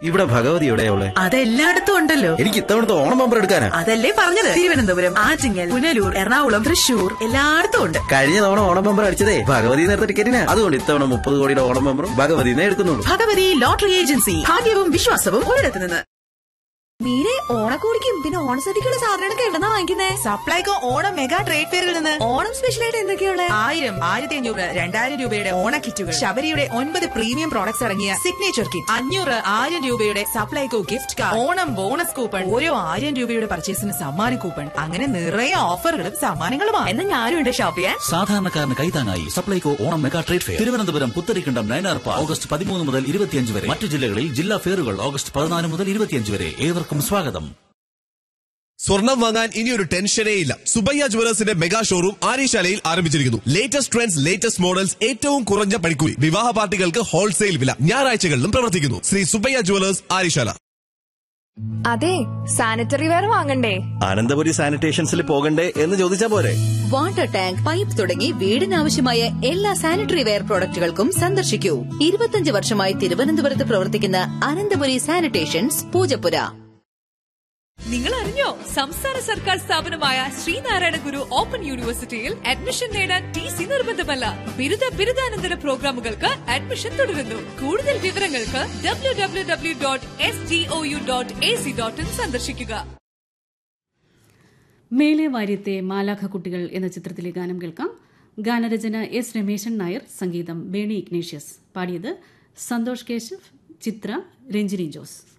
ഇവിടെ ഭഗവതി എവിടെയാ അതെല്ലായിടത്തും ഉണ്ടല്ലോ എനിക്ക് ഇത്തവണത്തെ ഓണം ബമ്പർ എടുക്കാനാ അതല്ലേ പറഞ്ഞത് തിരുവനന്തപുരം ആറ്റിങ്ങൽ പുനലൂർ എറണാകുളം തൃശൂർ എല്ലായിടത്തും ഉണ്ട് കഴിഞ്ഞ തവണ ഓണം ബമ്പർ അടിച്ചതേ ഭഗവതി നേരത്തെ ടിക്കറ്റിനാ അതുകൊണ്ട് ഇത്തവണ മുപ്പത് കോടിയുടെ ഓണം ബമ്പറും ഭഗവതിനെ എടുക്കുന്നുള്ളൂ ഭഗവതി ലോട്ടറി ഏജൻസി ഭാഗ്യവും വിശ്വാസവും ഒരിടത്ത് നിന്ന് മീരെ ഓണക്കോടിക്കും പിന്നെ ഓണസദ്യക്കുള്ള സാധനങ്ങളൊക്കെ എവിടെന്നാ വാങ്ങിക്കുന്നേ സപ്ലൈകോ ഓണം മെഗാ ട്രേഡ് ഫെയറിൽ നിന്ന് ഓണം സ്പെഷ്യലായിട്ട് എന്തൊക്കെയുള്ള ആയിരം ആയിരത്തി അഞ്ഞൂറ് രണ്ടായിരം രൂപയുടെ ഓണ കിറ്റുകൾ ശബരിയുടെ ഒൻപത് പ്രീമിയം പ്രോഡക്ട്സ് ഇറങ്ങിയ സിഗ്നേച്ചർ കിറ്റ് അഞ്ഞൂറ് ആയിരം രൂപയുടെ Supplyco gift card Onam bonus coupon ഓരോ ആയിരം രൂപയുടെ പർച്ചേസിന് സമ്മാന കൂപ്പൺ അങ്ങനെ നിറയെ ഓഫറുകളും സമ്മാനങ്ങളുമാണ് എന്നാ ഞാനും ഉണ്ട് ഷോപ്പ് ചെയ്യാൻ സാധാരണക്കാരന് കൈതാങ്ങായി Supplyco Onam mega trade fair Thiruvananthapuram Putharikandam Nayanar park August പതിമൂന്ന് മുതൽ ഇരുപത്തിയഞ്ച് വരെ മറ്റു ജില്ലകളിൽ ജില്ലാ ഫെയറുകൾ ഓഗസ്റ്റ് പതിനാല് മുതൽ ഇരുപത്തിയഞ്ച് വരെ ഏവർക്കും സ്വാഗതം സ്വർണം വാങ്ങാൻ ഇനിയൊരു ടെൻഷനേ ഇല്ല സുബയ്യ ജുവലേഴ്സിന്റെ മെഗാ ഷോറൂം ആര്യശാലയിൽ ആരംഭിച്ചിരിക്കുന്നു ലേറ്റസ്റ്റ് ട്രെൻഡ്സ് ലേറ്റസ്റ്റ് മോഡൽസ് ഏറ്റവും കുറഞ്ഞ പണിക്കൂലി വിവാഹ പാർട്ടികൾക്ക് ഹോൾസെയിൽ വില ഞായറാഴ്ചകളിലും പ്രവർത്തിക്കുന്നു ശ്രീ സുബയ്യ ജുവലേഴ്സ് ആര്യശാല അതെ സാനിറ്ററി വെയർ വാങ്ങണ്ടേ അനന്തപുരി സാനിറ്റേഷൻസിൽ പോകണ്ടേ എന്ന് ചോദിച്ചാ പോരെ വാട്ടർ ടാങ്ക് പൈപ്പ് തുടങ്ങി വീടിനാവശ്യമായ എല്ലാ സാനിറ്ററി വെയർ പ്രോഡക്റ്റുകൾക്കും സന്ദർശിക്കൂ ഇരുപത്തിയഞ്ച് വർഷമായി തിരുവനന്തപുരത്ത് പ്രവർത്തിക്കുന്ന അനന്തപുരി സാനിറ്റേഷൻസ് പൂജപ്പുര നിങ്ങൾ അറിഞ്ഞോ സംസ്ഥാന സർക്കാർ സ്ഥാപനമായ ശ്രീനാരായണ ഗുരു ഓപ്പൺ യൂണിവേഴ്സിറ്റിയിൽ അഡ്മിഷൻ നേടാൻ ടി സി നിർബന്ധമല്ല ബിരുദ ബിരുദാനന്തര പ്രോഗ്രാമുകൾക്ക് അഡ്മിഷൻ തുടരുന്നു കൂടുതൽ വിവരങ്ങൾക്ക് W W W dot S D O U dot A C dot in സന്ദർശിക്കുക മേലെ വാര്യത്തെ മാലാഖ കുട്ടികൾ എന്ന ചിത്രത്തിലെ ഗാനം കേൾക്കാം ഗാനരചന എസ് രമേശൻ നായർ സംഗീതം ബേണി ഇഗ്നേഷ്യസ് പാടിയത് സന്തോഷ് കേശവ് ചിത്ര രഞ്ജിനി ജോസ്